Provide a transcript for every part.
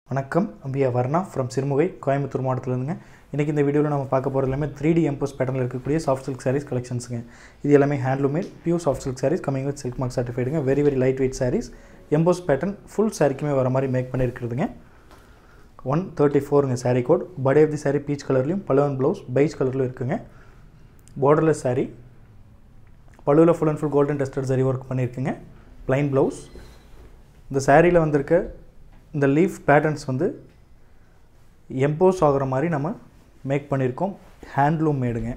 வணக்கம் we are Varna from Sirumugai Coimbatore மாவட்டத்திலேருந்துங்க இன்றைக்கி இந்த வீடியோவில் நம்ம பார்க்க போகிறது எல்லாமே த்ரீ டி எம்போஸ் பேட்டர்னில் இருக்கக்கூடிய சாஃப்ட் சில்க் சாரீஸ் கலெக்ஷன்ஸுங்க இது எல்லாமே handloom made pure soft silk sarees coming with silk mark சர்டிஃபைடுங்க very very light weight sarees emboss pattern full சாரிக்குமே வர மாதிரி மேக் பண்ணியிருக்கிறதுங்க ஒன் தேர்ட்டி ஃபோருங்க saree code body of the saree peach கலர்லையும் பலவன் ப்ளவுஸ் பைச் கலர்லையும் இருக்குங்க பார்டர்லெஸ் சாரீ பழுவில் full and full golden tested zari work பண்ணியிருக்குங்க ப்ளைன் ப்ளவுஸ் இந்த சாரியில் வந்திருக்க இந்த லீஃப் பேட்டர்ன்ஸ் வந்து எம்போஸ் ஆகிற மாதிரி நம்ம மேக் பண்ணியிருக்கோம் ஹேண்ட்லூம் மேடுங்க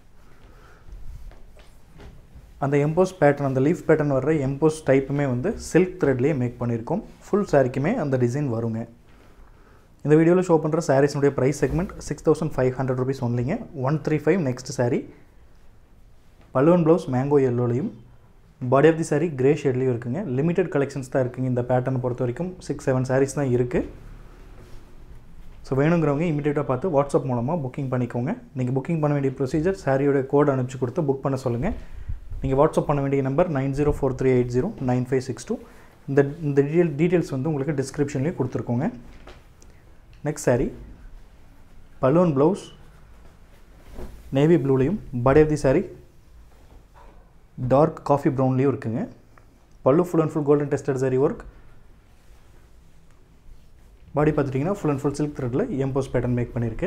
அந்த எம்போஸ் பேட்டர்ன் அந்த லீஃப் பேட்டர்ன் வர்ற எம்போஸ் டைப்புமே வந்து சில்க் த்ரெட்லேயே மேக் பண்ணியிருக்கோம் ஃபுல் சாரிக்குமே அந்த டிசைன் வருங்க இந்த வீடியோவில் ஷோ பண்ணுற சாரீஸினுடைய price segment six thousand five hundred rupees ஒன்லிங்க one three five next saree பல்லுவன் ப்ளவுஸ் மேங்கோ எல்லோலையும் body of the saree grey ஷேட்லேயும் இருக்குங்க லிமிடெட் கலெக்ஷன்ஸ் தான் இருக்குங்க இந்த பேட்டர்னை பொறுத்த வரைக்கும் சிக்ஸ் செவன் சாரீஸ் தான் இருக்குது ஸோ வேணுங்கிறவங்க இமீடியட்டாக பார்த்து வாட்ஸ்அப் மூலமாக புக்கிங் பண்ணிக்கோங்க நீங்கள் புக்கிங் பண்ண வேண்டிய ப்ரொசீஜர் சாரியோட கோட் அனுப்பிச்சு கொடுத்து புக் பண்ண சொல்லுங்கள் நீங்கள் வாட்ஸ்அப் பண்ண வேண்டிய number nine zero four three eight zero nine five six two இந்த இந்த டீட்டெயில் டீட்டெயில்ஸ் வந்து உங்களுக்கு டிஸ்கிரிப்ஷன்லேயும் கொடுத்துருக்கோங்க நெக்ஸ்ட் சாரீ பலூன் ப்ளவுஸ் நேவி ப்ளூலையும் body of the saree dark coffee ப்ரௌன்லேயும் இருக்குங்க pallu full and full golden tested zari work body பார்த்துட்டிங்கன்னா ஃபுல் அண்ட் ஃபுல் சில்க் த்ரெட்டில் எம்போஸ் பேட்டர்ன் மேக் பண்ணியிருக்கு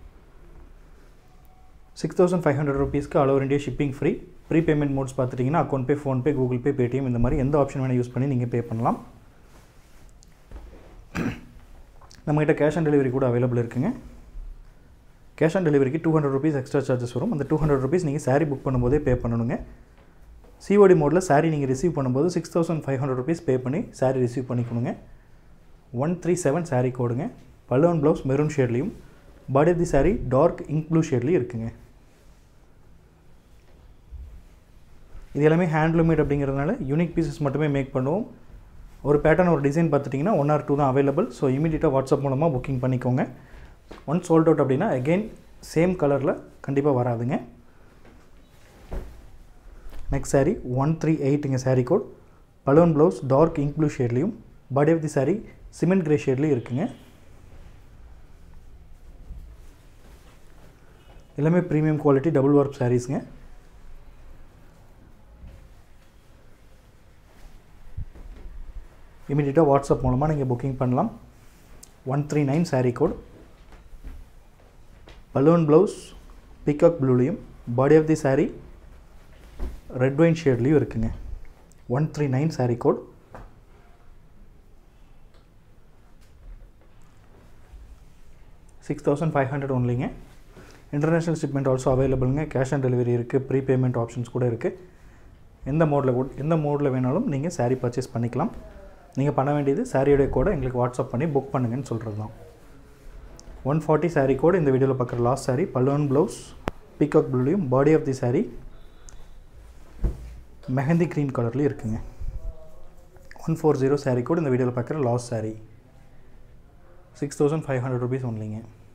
சிக்ஸ் தௌசண்ட் ஃபைவ் ஹண்ட்ரட் ருபீஸ்க்கு all over India shipping free prepayment modes பார்த்துட்டிங்கன்னா account pay PhonePe Google Pay Paytm இந்த மாதிரி எந்த option வேணால் use பண்ணி நீங்கள் பே பண்ணலாம் நம்மகிட்ட கேஷ் ஆன் டெலிவரி கூட அவைலபிள் இருக்குங்க கேஷ் ஆன் டெலிவரிக்கு two hundred rupees extra charges வரும் அந்த டூ ஹண்ட்ரட் ருபீஸ் நீங்கள் சாரீ புக் பண்ணும்போதே பே பண்ணணுங்க சிஓடி மோடில் சாரீ நீங்கள் ரிசீவ் பண்ணும்போது six thousand five hundred rupees pay பண்ணி சாரீ ரிசீவ் பண்ணிக்கணுங்க ஒன் த்ரீ செவன் சாரீ கோடுங்க பல்லுவன் ப்ளவுஸ் மெரூன் ஷேட்லேயும் body of the saree dark ink blue ஷேட்லேயும் இருக்குங்க இது எல்லாமே ஹேண்ட்லூமேட் அப்படிங்கிறதுனால யூனிக் பீசஸ் மட்டுமே மேக் பண்ணுவோம் ஒரு பேட்டர்ன் ஒரு டிசைன் பார்த்துட்டிங்கன்னா ஒன் ஆர் டூ தான் அவைலபிள் ஸோ இமீடியட்டாக வாட்ஸ்அப் மூலமாக புக்கிங் பண்ணிக்கோங்க ஒன் சோல்ட் அவுட் அப்படின்னா அகெயின் சேம் கலரில் கண்டிப்பாக வராதுங்க நெக்ஸ்ட் சாரீ ஒன் த்ரீ எயிட்டுங்க சாரீ கோட் பலூன் ப்ளவுஸ் டார்க் இங்க் ப்ளூ ஷேட்லேயும் body of the saree cement grey ஷேட்லேயும் இருக்குங்க எல்லாமே ப்ரீமியம் குவாலிட்டி டபுள் ஒர்க் சாரீஸுங்க இமீடியட்டாக வாட்ஸ்அப் மூலமாக நீங்கள் புக்கிங் பண்ணலாம் one three nine saree code பலூன் ப்ளவுஸ் பிகாக் ப்ளூலையும் body of the sari red wine ஷேட்லேயும் இருக்குங்க one three nine saree code six thousand five hundred ஒன்லிங்க இன்டர்நேஷ்னல் ஷிப்மெண்ட் ஆல்சோ அவைலபிளுங்க கேஷ் ஆன் டெலிவரி இருக்குது ப்ரீ பேமெண்ட் ஆப்ஷன்ஸ் கூட இருக்குது எந்த மோடில் கூட எந்த மோடில் வேணாலும் நீங்கள் சாரீ பர்ச்சேஸ் பண்ணிக்கலாம் நீங்கள் பண்ண வேண்டியது சாரியோடைய கோடை எங்களுக்கு வாட்ஸ்அப் பண்ணி புக் பண்ணுங்கன்னு சொல்கிறது தான் ஒன் ஃபார்ட்டி சாரீ கோடு இந்த வீடியோவில் பார்க்குற லாஸ்ட் சாரீ பல்லுவன் ப்ளவுஸ் பீகாக் ப்ளூலையும் body of the saree mehndi green கலர்லேயும் இருக்குங்க one four zero saree code இந்த வீடியோவில் பார்க்குற last saree six thousand five hundred rupees ஒன்லிங்க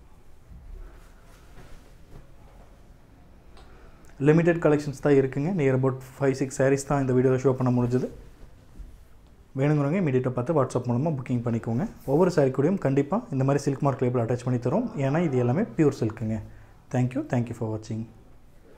லிமிடெட் கலெக்ஷன்ஸ் தான் இருக்குங்க near about five six sarees தான் இந்த வீடியோவில் ஷோ பண்ண முடிஞ்சது வேணுங்கிறவங்க இமீடியட்டாக பார்த்து வாட்ஸ்அப் மூலமாக புக்கிங் பண்ணிக்கோங்க ஒவ்வொரு சாரீ கூடயும் கண்டிப்பாக இந்த மாதிரி சில்க் மார்க் லேபிள் அட்டாச் பண்ணி தரோம் ஏன்னா இது எல்லாமே பியூர் சில்க்குங்க தேங்க்யூ தேங்க்யூ ஃபார் வாட்சிங்